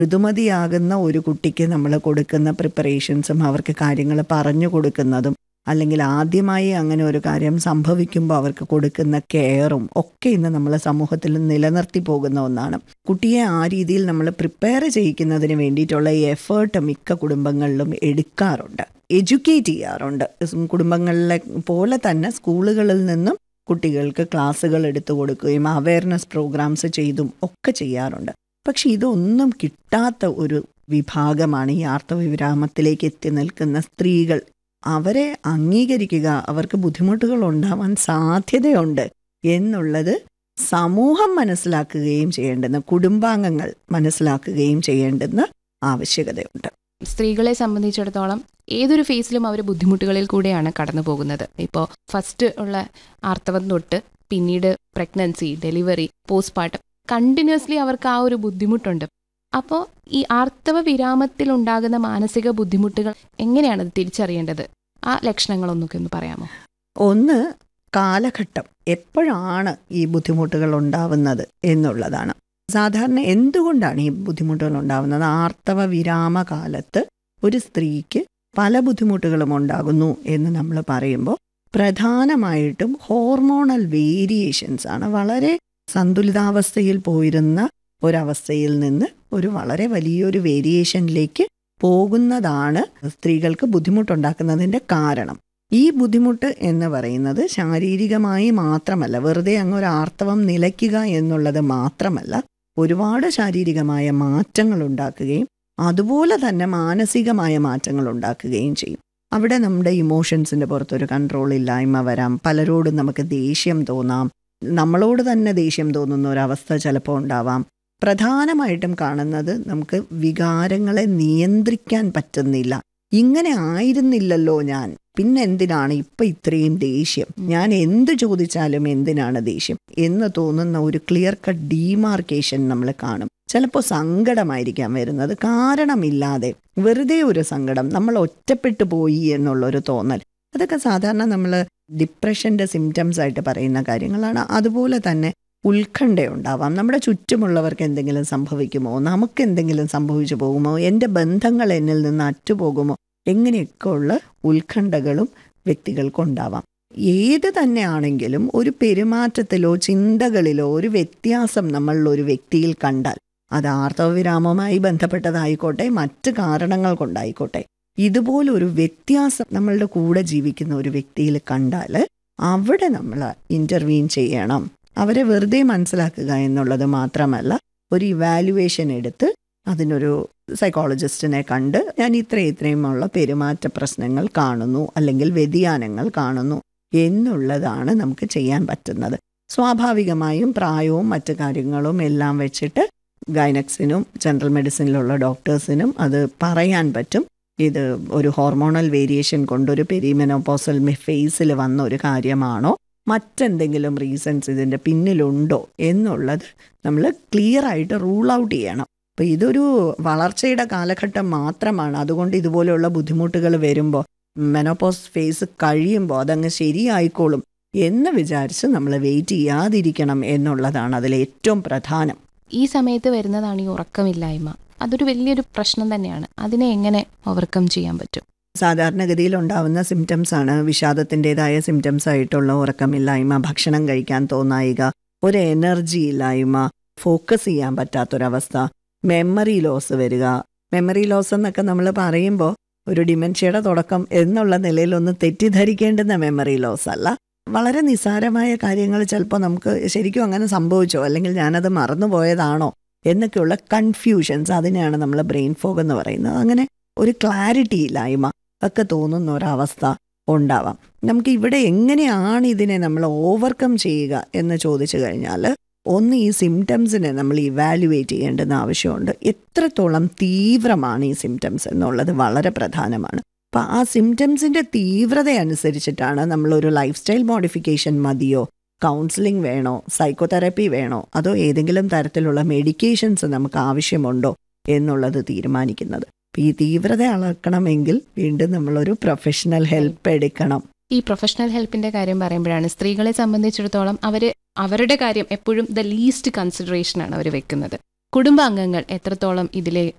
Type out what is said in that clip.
ഋതുമതിയാകുന്ന ഒരു കുട്ടിക്ക് നമ്മൾ കൊടുക്കുന്ന പ്രിപ്പറേഷൻസും അവർക്ക് കാര്യങ്ങൾ പറഞ്ഞു കൊടുക്കുന്നതും അല്ലെങ്കിൽ ആദ്യമായി അങ്ങനെ ഒരു കാര്യം സംഭവിക്കുമ്പോൾ അവർക്ക് കൊടുക്കുന്ന കെയറും ഒക്കെ ഇന്ന് നമ്മൾ സമൂഹത്തിൽ നിലനിർത്തി പോകുന്ന ഒന്നാണ് കുട്ടിയെ ആ രീതിയിൽ നമ്മൾ പ്രിപ്പയർ ചെയ്യിക്കുന്നതിന് വേണ്ടിയിട്ടുള്ള ഈ എഫേർട്ട് മിക്ക കുടുംബങ്ങളിലും എടുക്കാറുണ്ട് എഡ്യൂക്കേറ്റ് ചെയ്യാറുണ്ട് ഉം കുടുംബങ്ങളിലെ പോലെ തന്നെ സ്കൂളുകളിൽ നിന്നും കുട്ടികൾക്ക് ക്ലാസ്സുകൾ എടുത്തു കൊടുക്കുകയും അവയർനെസ് പ്രോഗ്രാംസ് ചെയ്തും ഒക്കെ ചെയ്യാറുണ്ട് പക്ഷെ ഇതൊന്നും കിട്ടാത്ത ഒരു വിഭാഗമാണ് ഈ ആർത്തവവിരാമത്തിലേക്ക് എത്തി നിൽക്കുന്ന സ്ത്രീകൾ അവരെ അംഗീകരിക്കുക അവർക്ക് ബുദ്ധിമുട്ടുകൾ ഉണ്ടാവാൻ സാധ്യതയുണ്ട് എന്നുള്ളത് സമൂഹം മനസ്സിലാക്കുകയും ചെയ്യേണ്ടുന്ന കുടുംബാംഗങ്ങൾ മനസ്സിലാക്കുകയും ചെയ്യേണ്ടുന്ന ആവശ്യകതയുണ്ട് സ്ത്രീകളെ സംബന്ധിച്ചിടത്തോളം ഏതൊരു ഫേസിലും അവർ ബുദ്ധിമുട്ടുകളിൽ കൂടെയാണ് കടന്നു പോകുന്നത് ഇപ്പോൾ ഫസ്റ്റ് ഉള്ള ആർത്തവം തൊട്ട് പിന്നീട് പ്രഗ്നൻസി ഡെലിവറി പോസ്റ്റ്പാർട്ടം കണ്ടിന്യൂസ്ലി അവർക്ക് ആ ഒരു ബുദ്ധിമുട്ടുണ്ട് അപ്പോൾ ഈ ആർത്തവ വിരാമത്തിൽ ഉണ്ടാകുന്ന മാനസിക ബുദ്ധിമുട്ടുകൾ എങ്ങനെയാണ് അത് തിരിച്ചറിയേണ്ടത് ആ ലക്ഷണങ്ങളൊന്നൊക്കെ ഒന്ന് പറയാമോ ഒന്ന് കാലഘട്ടം എപ്പോഴാണ് ഈ ബുദ്ധിമുട്ടുകൾ ഉണ്ടാവുന്നത് എന്നുള്ളതാണ് സാധാരണ എന്തുകൊണ്ടാണ് ഈ ബുദ്ധിമുട്ടുകൾ ഉണ്ടാവുന്നത് ആർത്തവ വിരാമ കാലത്ത് ഒരു സ്ത്രീക്ക് പല ബുദ്ധിമുട്ടുകളും ഉണ്ടാകുന്നു എന്ന് നമ്മൾ പറയുമ്പോൾ പ്രധാനമായിട്ടും ഹോർമോണൽ വേരിയേഷൻസ് ആണ് വളരെ സന്തുലിതാവസ്ഥയിൽ പോയിരുന്ന ഒരവസ്ഥയിൽ നിന്ന് ഒരു വളരെ വലിയൊരു വേരിയേഷനിലേക്ക് പോകുന്നതാണ് സ്ത്രീകൾക്ക് ബുദ്ധിമുട്ടുണ്ടാക്കുന്നതിൻ്റെ കാരണം ഈ ബുദ്ധിമുട്ട് എന്ന് പറയുന്നത് ശാരീരികമായി മാത്രമല്ല വെറുതെ അങ്ങ് ഒരു ആർത്തവം നിലയ്ക്കുക എന്നുള്ളത് മാത്രമല്ല ഒരുപാട് ശാരീരികമായ മാറ്റങ്ങൾ ഉണ്ടാക്കുകയും അതുപോലെ തന്നെ മാനസികമായ മാറ്റങ്ങൾ ഉണ്ടാക്കുകയും ചെയ്യും അവിടെ നമ്മുടെ ഇമോഷൻസിൻ്റെ പുറത്തൊരു കൺട്രോൾ ഇല്ലായ്മ വരാം പലരോടും നമുക്ക് ദേഷ്യം തോന്നാം നമ്മളോട് തന്നെ ദേഷ്യം തോന്നുന്ന ഒരവസ്ഥ ചിലപ്പോൾ ഉണ്ടാവാം പ്രധാനമായിട്ടും കാണുന്നത് നമുക്ക് വികാരങ്ങളെ നിയന്ത്രിക്കാൻ പറ്റുന്നില്ല ഇങ്ങനെ ആയിരുന്നില്ലല്ലോ ഞാൻ പിന്നെ എന്തിനാണ് ഇപ്പം ഇത്രയും ദേഷ്യം ഞാൻ എന്ത് ചോദിച്ചാലും എന്തിനാണ് ദേഷ്യം എന്ന് തോന്നുന്ന ഒരു ക്ലിയർ കട്ട് ഡീമാർക്കേഷൻ നമ്മൾ കാണും ചിലപ്പോൾ സങ്കടമായിരിക്കാം വരുന്നത് കാരണമില്ലാതെ വെറുതെ ഒരു സങ്കടം നമ്മൾ ഒറ്റപ്പെട്ടു പോയി എന്നുള്ളൊരു തോന്നൽ അതൊക്കെ സാധാരണ നമ്മൾ ഡിപ്രഷൻ്റെ സിംറ്റംസ് ആയിട്ട് പറയുന്ന കാര്യങ്ങളാണ് അതുപോലെ തന്നെ ഉത്കണ്ഠയുണ്ടാവാം നമ്മുടെ ചുറ്റുമുള്ളവർക്ക് എന്തെങ്കിലും സംഭവിക്കുമോ നമുക്ക് എന്തെങ്കിലും സംഭവിച്ചു പോകുമോ എൻ്റെ ബന്ധങ്ങൾ എന്നിൽ നിന്ന് അറ്റുപോകുമോ എങ്ങനെയൊക്കെ ഉള്ള ഉത്കണ്ഠകളും വ്യക്തികൾക്കുണ്ടാവാം ഏത് തന്നെയാണെങ്കിലും ഒരു പെരുമാറ്റത്തിലോ ചിന്തകളിലോ ഒരു വ്യത്യാസം നമ്മളിൽ ഒരു വ്യക്തിയിൽ കണ്ടാൽ അത് ആർത്തവവിരാമവുമായി ബന്ധപ്പെട്ടതായിക്കോട്ടെ മറ്റ് കാരണങ്ങൾ കൊണ്ടായിക്കോട്ടെ ഇതുപോലൊരു വ്യത്യാസം നമ്മളുടെ കൂടെ ജീവിക്കുന്ന ഒരു വ്യക്തിയിൽ കണ്ടാൽ അവിടെ നമ്മൾ ഇൻ്റർവീൻ ചെയ്യണം അവരെ വെറുതെ മനസ്സിലാക്കുക എന്നുള്ളത് മാത്രമല്ല ഒരു ഇവാലുവേഷൻ എടുത്ത് അതിനൊരു സൈക്കോളജിസ്റ്റിനെ കണ്ട് ഞാൻ ഇത്ര ഇത്രയുമുള്ള പെരുമാറ്റ പ്രശ്നങ്ങൾ കാണുന്നു അല്ലെങ്കിൽ വ്യതിയാനങ്ങൾ കാണുന്നു എന്നുള്ളതാണ് നമുക്ക് ചെയ്യാൻ പറ്റുന്നത് സ്വാഭാവികമായും പ്രായവും മറ്റു കാര്യങ്ങളും എല്ലാം വെച്ചിട്ട് ഗൈനക്സിനും ജനറൽ മെഡിസിനിലുള്ള ഡോക്ടേഴ്സിനും അത് പറയാൻ പറ്റും ഇത് ഒരു ഹോർമോണൽ വേരിയേഷൻ കൊണ്ടൊരു പെരിമെനോപോസൽ ഫേസിൽ വന്ന ഒരു കാര്യമാണോ മറ്റെന്തെങ്കിലും റീസൺസ് ഇതിൻ്റെ പിന്നിലുണ്ടോ എന്നുള്ളത് നമ്മൾ ക്ലിയർ ആയിട്ട് റൂൾ ഔട്ട് ചെയ്യണം അപ്പോൾ ഇതൊരു വളർച്ചയുടെ കാലഘട്ടം മാത്രമാണ് അതുകൊണ്ട് ഇതുപോലെയുള്ള ബുദ്ധിമുട്ടുകൾ വരുമ്പോൾ മെനോപോസ് ഫേസ് കഴിയുമ്പോൾ അതങ്ങ് ശരിയായിക്കോളും എന്ന് വിചാരിച്ച് നമ്മൾ വെയിറ്റ് ചെയ്യാതിരിക്കണം എന്നുള്ളതാണ് അതിൽ ഏറ്റവും പ്രധാനം ഈ സമയത്ത് വരുന്നതാണ് ഈ ഉറക്കമില്ലായ്മ അതൊരു വലിയൊരു പ്രശ്നം തന്നെയാണ് അതിനെ എങ്ങനെ ഓവർകം ചെയ്യാൻ പറ്റും സാധാരണഗതിയിൽ ഉണ്ടാവുന്ന സിംറ്റംസ് ആണ് വിഷാദത്തിൻ്റെതായ സിംറ്റംസ് ആയിട്ടുള്ള ഉറക്കമില്ലായ്മ ഭക്ഷണം കഴിക്കാൻ തോന്നായിക ഒരു എനർജി ഇല്ലായ്മ ഫോക്കസ് ചെയ്യാൻ പറ്റാത്തൊരവസ്ഥ മെമ്മറി ലോസ് വരിക മെമ്മറി ലോസ് എന്നൊക്കെ നമ്മൾ പറയുമ്പോൾ ഒരു ഡിമെൻഷ്യയുടെ തുടക്കം എന്നുള്ള നിലയിലൊന്ന് തെറ്റിദ്ധരിക്കേണ്ടുന്ന മെമ്മറി ലോസ് അല്ല വളരെ നിസ്സാരമായ കാര്യങ്ങൾ ചിലപ്പോൾ നമുക്ക് ശരിക്കും അങ്ങനെ സംഭവിച്ചോ അല്ലെങ്കിൽ ഞാനത് മറന്നുപോയതാണോ എന്നൊക്കെയുള്ള കൺഫ്യൂഷൻസ് അതിനെയാണ് നമ്മൾ ബ്രെയിൻ ഫോഗ് എന്ന് പറയുന്നത് അങ്ങനെ ഒരു ക്ലാരിറ്റി ഇല്ലായ്മ ഒക്കെ തോന്നുന്ന ഒരവസ്ഥ ഉണ്ടാവാം നമുക്ക് ഇവിടെ എങ്ങനെയാണ് ഇതിനെ നമ്മൾ ഓവർകം ചെയ്യുക എന്ന് ചോദിച്ചു കഴിഞ്ഞാൽ ഒന്ന് ഈ സിംറ്റംസിനെ നമ്മൾ ഇവാലുവേറ്റ് ചെയ്യേണ്ടുന്ന ആവശ്യമുണ്ട് എത്രത്തോളം തീവ്രമാണ് ഈ സിംറ്റംസ് എന്നുള്ളത് വളരെ പ്രധാനമാണ് അപ്പം ആ സിംറ്റംസിൻ്റെ തീവ്രത അനുസരിച്ചിട്ടാണ് നമ്മളൊരു ലൈഫ് സ്റ്റൈൽ മോഡിഫിക്കേഷൻ മതിയോ കൗൺസിലിംഗ് വേണോ സൈക്കോതെറപ്പി വേണോ അതോ ഏതെങ്കിലും തരത്തിലുള്ള മെഡിക്കേഷൻസ് നമുക്ക് ആവശ്യമുണ്ടോ എന്നുള്ളത് തീരുമാനിക്കുന്നത് ഈ തീവ്രത അളക്കണമെങ്കിൽ വീണ്ടും നമ്മളൊരു പ്രൊഫഷണൽ ഹെൽപ്പ് എടുക്കണം ഈ പ്രൊഫഷണൽ ഹെൽപ്പിന്റെ കാര്യം പറയുമ്പോഴാണ് സ്ത്രീകളെ സംബന്ധിച്ചിടത്തോളം അവർ അവരുടെ കാര്യം എപ്പോഴും ദ ലീസ്റ്റ് കൺസിഡറേഷൻ ആണ് അവർ വെക്കുന്നത് കുടുംബാംഗങ്ങൾ എത്രത്തോളം ഇതിലെ